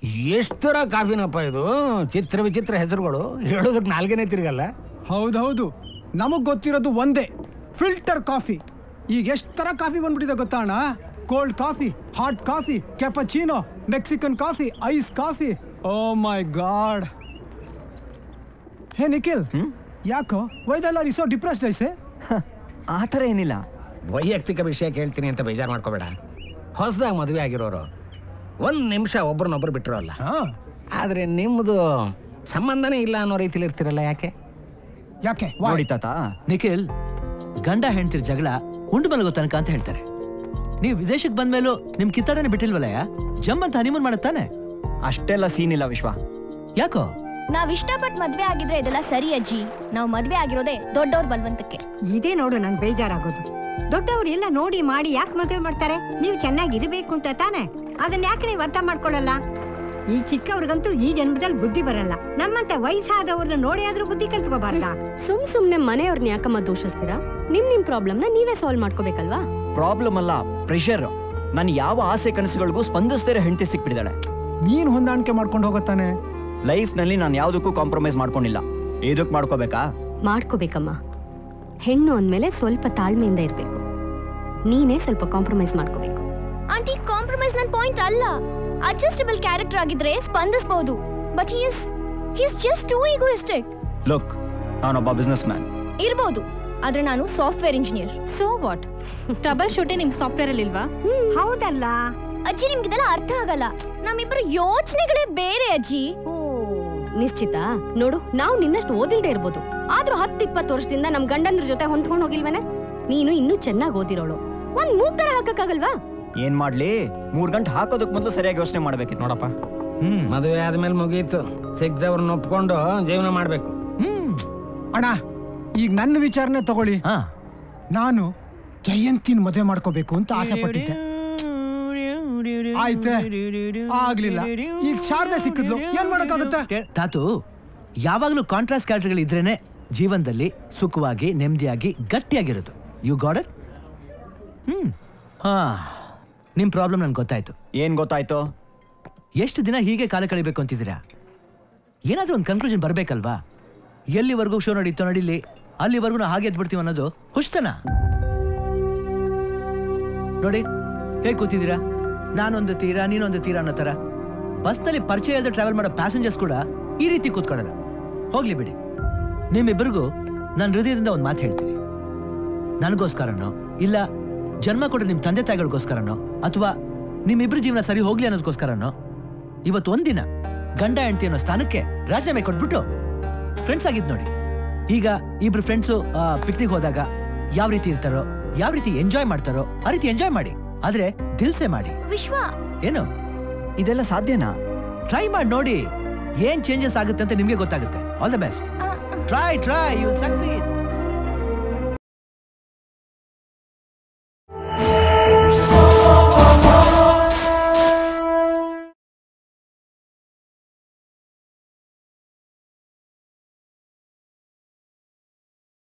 ಎಷ್ಟು ಥರ ಕಾಫಿನಪ್ಪ ಇದು ಚಿತ್ರ ವಿಚಿತ್ರ ಹೆಸರುಗಳು ಹೇಳೋದಕ್ಕೆ ನಾಲ್ಕನೇ ತಿರ್ಗಲ್ಲ ಹೌದೌದು ನಮಗ್ ಗೊತ್ತಿರೋದು ಒಂದೇ ಫಿಲ್ಟರ್ ಕಾಫಿ ಈಗ ಎಷ್ಟು ತರ ಕಾಫಿ ಬಂದ್ಬಿಟ್ಟಿದೆ ಗೊತ್ತಾ ಅಣ್ಣ cold coffee hot coffee cappuccino Mexican coffee ice coffee oh my god hey Nikhil ಯಾಕೋ ವೈದೆಲ್ಲ ರಿಸೋ ಡಿಪ್ರೆಸ್ಡ್ ಐಸೆ ಆ ಥರ ಏನಿಲ್ಲ ವೈಯಕ್ತಿಕ ವಿಷಯ ಕೇಳ್ತೀನಿ ಅಂತ ಬೇಜಾರು ಮಾಡ್ಕೋಬೇಡ ಹೊಸದಾಗಿ ಮದುವೆ ಆಗಿರೋರು ಒಂದು ನಿಮಿಷ ಒಬ್ರನ್ನೊಬ್ರು ಬಿಟ್ಟಿರೋಲ್ಲ ಹಾ ಆದರೆ ನಿಮ್ಮದು ಸಂಬಂಧನೇ ಇಲ್ಲ ಅನ್ನೋ ರೀತಿಲಿ ಇರ್ತಿರಲ್ಲ ಯಾಕೆ ಯಾಕೆ Why? ನೋಡಿ ತಾತ ನಿಖಿಲ್ ಗಂಡ ಹೆಂಡ್ತಿರ್ ಜಗಳ ಉಂಡು ಮಲಗೋ ತನಕ ಅಂತ ಹೇಳ್ತಾರೆ ನೀವು ವಿದೇಶಕ್ಕೆ ಬಂದ್ಮೇಲೂ ನಿಮ್ ಕಿತ್ತಾಡನೆ ಬಿಟ್ಟಿಲ್ವಲ್ಲಯ್ಯ ಜಮ್ ಅಂತ ಹನಿಮೂನ್ ಮಾಡುತ್ತಾನೆ ಅಷ್ಟೆಲ್ಲ ಸೀನ್ ಇಲ್ಲ ವಿಶ್ವ ಯಾಕೋ ನಾವ್ ಇಷ್ಟಪಟ್ಟು ಮದ್ವೆ ಆಗಿದ್ರೆ ಇದೆಲ್ಲ ಸರಿ ಅಜ್ಜಿ ನಾವ್ ಮದ್ವೆ ಆಗಿರೋದೇ ದೊಡ್ಡವ್ರ ಬಲ್ವಂತಕ್ಕೆ ಇದೇ ನೋಡು ನನ್ ಬೇಜಾರಾಗೋದು ದೊಡ್ಡವ್ರು ಎಲ್ಲ ನೋಡಿ ಮಾಡಿ ಯಾಕೆ ಮದುವೆ ಮಾಡ್ತಾರೆ ನೀವು ಚೆನ್ನಾಗಿರ್ಬೇಕು ಅಂತ ತಾನೆ ಅದನ್ನ ಯಾಕೆ ನೀವು ಅರ್ಥ ಮಾಡ್ಕೊಳ್ಳಲ್ಲ ಈ ಚಿಕ್ಕವ್ರಿಗಂತೂ ಈ ಜನ್ಮದಲ್ಲಿ ಬುದ್ಧಿ ಬರಲ್ಲ ನಮ್ಮಂತ ವಯಸ್ಸಾದವ್ರನ್ನ ನೋಡಿ ಆದ್ರೂ ಬುದ್ಧಿ ಕಲ್ತ್ಕೋಬಾರ್ದ ಸುಮ್ ಸುಮ್ನೆ ಮನೆಯವ್ರನ್ನ ಯಾಕಮ್ಮ ದೂಷಿಸ್ತೀರಾ ನಿಮ್ ನಿಮ್ ಪ್ರಾಬ್ಲಮ್ನ ನೀವೇ ಸಾಲ್ವ್ ಮಾಡ್ಕೋಬೇಕಲ್ವಾ ಪ್ರಾಬ್ಲಮ್ ಅಲ್ಲ ಪ್ರೆಷರ್ ನಾನು ಯಾವ ಆಸೆ ಕನಸುಗಳಿಗೂ ಸ್ಪಂದಿಸ್ದೇ ಹೆಂಡತಿ ಸಿಕ್ಬಿಟ್ಟಿದ್ದಾಳೆ ನೀನ್ ಹೊಂದಾಣಿಕೆ ಮಾಡ್ಕೊಂಡು ಹೋಗುತ್ತಾನೆ ಲೈಫ್ನಲ್ಲಿ ನಾನು ಯಾವುದಕ್ಕೂ ಕಾಂಪ್ರಮೈಸ್ ಮಾಡ್ಕೊಂಡಿಲ್ಲ ಇದಕ್ಕೆ ಮಾಡ್ಕೋಬೇಕಾ ಮಾಡ್ಕೋಬೇಕಮ್ಮ ಹೆಣ್ಣು ಅಂದ್ಮೇಲೆ ಸ್ವಲ್ಪ ತಾಳ್ಮೆಯಿಂದ ಇರ್ಬೇಕು ನೀನೇ ಸ್ವಲ್ಪ ಕಾಂಪ್ರಮೈಸ್ ಮಾಡ್ಕೋಬೇಕು ಆಂಟಿ ಕಾಂಪ್ರಮೈಸ್ ನನ್ ಪಾಯಿಂಟ್ ಅಲ್ಲ ಅಡ್ಜಸ್ಟಬಲ್ ಕ್ಯಾರೆಕ್ಟರ್ ಆಗಿದ್ರೆ ಸ್ಪಂದಿಸಬಹುದು but he is he is just too egoistic look ನಾನೊಬ್ಬ ಬಿಸ್ನೆಸ್ ಮ್ಯಾನ್ ಇರ್ಬೋದು ಆದ್ರೆ ನಾನು software engineer so what troubleshooting ನಿಮ್ ಸಾಫ್ಟ್ವೇರ್ ಅಲ್ಲಿ ಇಲ್ವಾ ಹೌದಲ್ಲ ಅಜ್ಜಿ ನಿಮ್ಗಿದೆಲ್ಲ ಅರ್ಥ ಆಗಲ್ಲ ನಮ್ಮಿಬ್ಬರು ಯೋಚನೆಗಳೇ ಬೇರೆ ಅಜ್ಜಿ ನಿಶ್ಚಿತ ನೋಡು ನಾವು ನಿನ್ನಷ್ಟು ಓದಿಲ್ದೇ ಇರ್ಬೋದು ಆದ್ರೂ ಹತ್ತು ಇಪ್ಪತ್ತು ವರ್ಷದಿಂದ ನಮ್ ಗಂಡಂದ್ರ ಜೊತೆ ಹೊಂದ್ಕೊಂಡು ಹೋಗಿಲ್ವೇನೆ ನೀನು ಇನ್ನೂ ಚೆನ್ನಾಗಿ ಓದಿರೋಳು ಒಂದ್ ಮೂಗ್ ತರ ಹಾಕಕ್ಕಾಗಲ್ವಾ ಏನ್ ಮಾಡ್ಲಿ ಮೂರ್ ಗಂಟೆ ಹಾಕೋದಕ್ ಮೊದಲು ಸರಿಯಾಗಿ ಯೋಚನೆ ಮಾಡ್ಬೇಕಿತ್ತು ನೋಡಪ್ಪ ಹ್ಮ್ ಮದುವೆ ಆದ್ಮೇಲೆ ಮುಗೀತು ಸಿಗ್ದವ್ರನ್ನ ಒಪ್ಕೊಂಡು ಜೀವನ ಮಾಡಬೇಕು ಹ್ಮ್ ಅಣ್ಣ ಈಗ ನನ್ನ ವಿಚಾರನೆ ತಗೊಳ್ಳಿ ಹಾ ನಾನು ಜಯಂತಿನ ಮದುವೆ ಮಾಡ್ಕೋಬೇಕು ಅಂತ ಆಸೆ ಪಟ್ಟಿದ್ದೆ ಆಯ್ತೆ ಆಗ್ಲಿಲ್ಲ ಈಗ ಶಾರದೆ ಸಿಕ್ಕಿದ್ಲು ಏನ್ ಮಾಡಕ್ಕಾಗುತ್ತೆ ತಾತು ಯಾವಾಗಲೂ ಕಾಂಟ್ರಾಸ್ಟ್ ಕ್ಯಾರೆಕ್ಟರ್ಗಳು ಇದ್ರೇನೆ ಜೀವನದಲ್ಲಿ ಸುಖವಾಗಿ ನೆಮ್ಮದಿಯಾಗಿ ಗಟ್ಟಿಯಾಗಿರೋದು ಯು ಗಾಡ್ ಇಟ್ ಹ್ಮ್ ಹಾ ನಿಮ್ ಪ್ರಾಬ್ಲಮ್ ನನ್ಗೆ ಗೊತ್ತಾಯ್ತು ಏನ್ ಗೊತ್ತಾಯ್ತು ಎಷ್ಟು ದಿನ ಹೀಗೆ ಕಾಲ ಕಳಿಬೇಕು ಅಂತಿದ್ದೀರಾ ಏನಾದ್ರೂ ಒಂದು ಕನ್ಕ್ಲೂಷನ್ ಬರ್ಬೇಕಲ್ವಾ ಎಲ್ಲಿವರೆಗೂ ಶೋ ನಡೀತೋ ನಡೀಲಿ ಅಲ್ಲಿವರೆಗೂ ನಾವು ಹಾಗೆ ಎದ್ಬಿಡ್ತೀವಿ ಅನ್ನೋದು ಹುಷ್ಟನ ನೋಡಿ ಹೇಗೆ ಕೂತಿದ್ದೀರಾ ನಾನೊಂದು ತೀರ ನೀನೊಂದು ತೀರ ಅನ್ನೋ ಥರ ಬಸ್ನಲ್ಲಿ ಪರಿಚಯ ಇಲ್ಲದೆ ಟ್ರಾವೆಲ್ ಮಾಡೋ ಪ್ಯಾಸೆಂಜರ್ಸ್ ಕೂಡ ಈ ರೀತಿ ಕೂತ್ಕೊಳ್ಳಲ್ಲ ಹೋಗ್ಲಿ ಬಿಡಿ ನಿಮ್ಮಿಬ್ಬರಿಗೂ ನಾನು ಹೃದಯದಿಂದ ಒಂದು ಮಾತು ಹೇಳ್ತೀನಿ ನನಗೋಸ್ಕರನೋ ಇಲ್ಲ ಜನ್ಮ ಕೊಡ ನಿಮ್ಮ ತಂದೆ ತಾಯಿಗಳಿಗೋಸ್ಕರನೋ ಅಥವಾ ನಿಮ್ಮಿಬ್ರ ಜೀವನ ಸರಿ ಹೋಗ್ಲಿ ಅನ್ನೋದಕ್ಕೋಸ್ಕರನೋ ಇವತ್ತು ಒಂದಿನ ಗಂಡ ಹೆಂಡತಿ ಅನ್ನೋ ಸ್ಥಾನಕ್ಕೆ ರಾಜೀನಾಮೆ ಕೊಟ್ಬಿಟ್ಟು ಫ್ರೆಂಡ್ಸ್ ಆಗಿದ್ ನೋಡಿ ಈಗ ಇಬ್ರು ಫ್ರೆಂಡ್ಸು ಪಿಕ್ನಿಕ್ ಹೋದಾಗ ಯಾವ ರೀತಿ ಇರ್ತಾರೋ ಯಾವ ರೀತಿ ಎಂಜಾಯ್ ಮಾಡ್ತಾರೋ ಆ ರೀತಿ ಎಂಜಾಯ್ ಮಾಡಿ ಆದ್ರೆ ದಿಲ್ಸೆ ಮಾಡಿ ವಿಶ್ವ ಏನು ಇದೆಲ್ಲ ಸಾಧ್ಯನಾ ಟ್ರೈ ಮಾಡಿ ನೋಡಿ ಏನ್ ಚೇಂಜಸ್ ಆಗುತ್ತೆ ಅಂತ ನಿಮ್ಗೆ ಗೊತ್ತಾಗುತ್ತೆ all the best try try you succeed